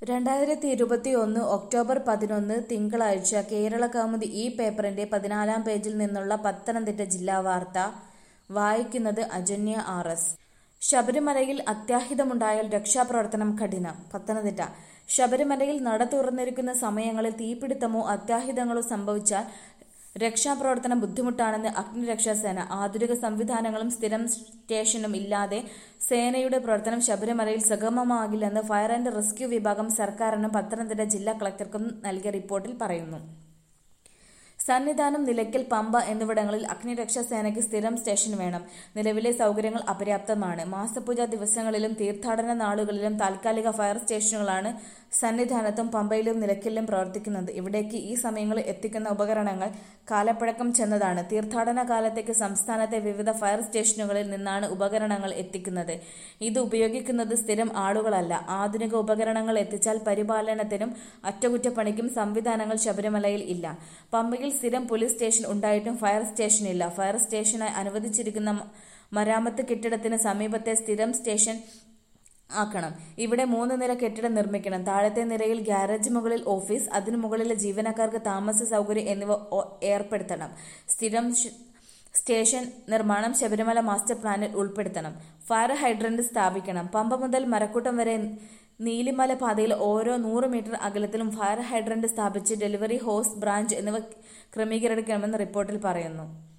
രണ്ടായിരത്തി ഇരുപത്തിയൊന്ന് ഒക്ടോബർ പതിനൊന്ന് തിങ്കളാഴ്ച കേരളകൗമുദി ഈ പേപ്പറിന്റെ പതിനാലാം പേജിൽ നിന്നുള്ള പത്തനംതിട്ട ജില്ലാ വാർത്ത വായിക്കുന്നത് അജന്യ ആർ എസ് ശബരിമലയിൽ അത്യാഹിതമുണ്ടായാൽ രക്ഷാപ്രവർത്തനം കഠിനം പത്തനംതിട്ട ശബരിമലയിൽ നട തുറന്നിരിക്കുന്ന സമയങ്ങളിൽ തീപിടുത്തമോ അത്യാഹിതങ്ങളോ സംഭവിച്ചാൽ രക്ഷാപ്രവർത്തനം ബുദ്ധിമുട്ടാണെന്ന് അഗ്നിരക്ഷാസേന ആധുനിക സംവിധാനങ്ങളും സ്ഥിരം സ്റ്റേഷനും ഇല്ലാതെ സേനയുടെ പ്രവർത്തനം ശബരിമലയിൽ സുഗമമാകില്ലെന്ന് ഫയർ ആൻഡ് റെസ്ക്യൂ വിഭാഗം സർക്കാരിനും പത്തനംതിട്ട ജില്ലാ കളക്ടർക്കും നൽകിയ റിപ്പോർട്ടിൽ പറയുന്നു സന്നിധാനം നിലയ്ക്കൽ പമ്പ എന്നിവിടങ്ങളിൽ അഗ്നിരക്ഷാ സേനയ്ക്ക് സ്ഥിരം സ്റ്റേഷൻ വേണം നിലവിലെ സൗകര്യങ്ങൾ അപര്യാപ്തമാണ് മാസപൂജ ദിവസങ്ങളിലും തീർത്ഥാടന നാളുകളിലും താൽക്കാലിക ഫയർ സ്റ്റേഷനുകളാണ് സന്നിധാനത്തും പമ്പയിലും നിലയ്ക്കലിലും പ്രവർത്തിക്കുന്നത് ഇവിടേക്ക് ഈ സമയങ്ങളിൽ എത്തിക്കുന്ന ഉപകരണങ്ങൾ കാലപ്പഴക്കം ചെന്നതാണ് തീർത്ഥാടന കാലത്തേക്ക് സംസ്ഥാനത്തെ വിവിധ ഫയർ സ്റ്റേഷനുകളിൽ നിന്നാണ് ഉപകരണങ്ങൾ എത്തിക്കുന്നത് ഇത് ഉപയോഗിക്കുന്നത് സ്ഥിരം ആളുകളല്ല ആധുനിക ഉപകരണങ്ങൾ എത്തിച്ചാൽ പരിപാലനത്തിനും അറ്റകുറ്റപ്പണിക്കും സംവിധാനങ്ങൾ ശബരിമലയിൽ ഇല്ല പമ്പയിൽ സ്ഥിരം പോലീസ് സ്റ്റേഷൻ ഉണ്ടായിട്ടും ഫയർ സ്റ്റേഷൻ ഇല്ല ഫയർ സ്റ്റേഷനായി അനുവദിച്ചിരിക്കുന്ന മരാമത്ത് കെട്ടിടത്തിന് സമീപത്തെ സ്ഥിരം സ്റ്റേഷൻ ആക്കണം ഇവിടെ മൂന്ന് നില കെട്ടിടം നിർമ്മിക്കണം താഴത്തെ നിലയിൽ ഗ്യാരേജ് മുകളിൽ ഓഫീസ് അതിനു മുകളിലെ ജീവനക്കാർക്ക് താമസ സൗകര്യം എന്നിവ ഏർപ്പെടുത്തണം സ്ഥിരം സ്റ്റേഷൻ നിർമ്മാണം ശബരിമല മാസ്റ്റർ പ്ലാനിൽ ഉൾപ്പെടുത്തണം ഫയർ ഹൈഡ്രന്റ് സ്ഥാപിക്കണം പമ്പ മുതൽ മരക്കൂട്ടം വരെ നീലിമല പാതയിൽ ഓരോ നൂറ് മീറ്റർ അകലത്തിലും ഫയർ ഹൈഡ്രന്റ് സ്ഥാപിച്ച് ഡെലിവറി ഹോസ് ബ്രാഞ്ച് എന്നിവ ക്രമീകരിക്കണമെന്ന് റിപ്പോർട്ടിൽ പറയുന്നു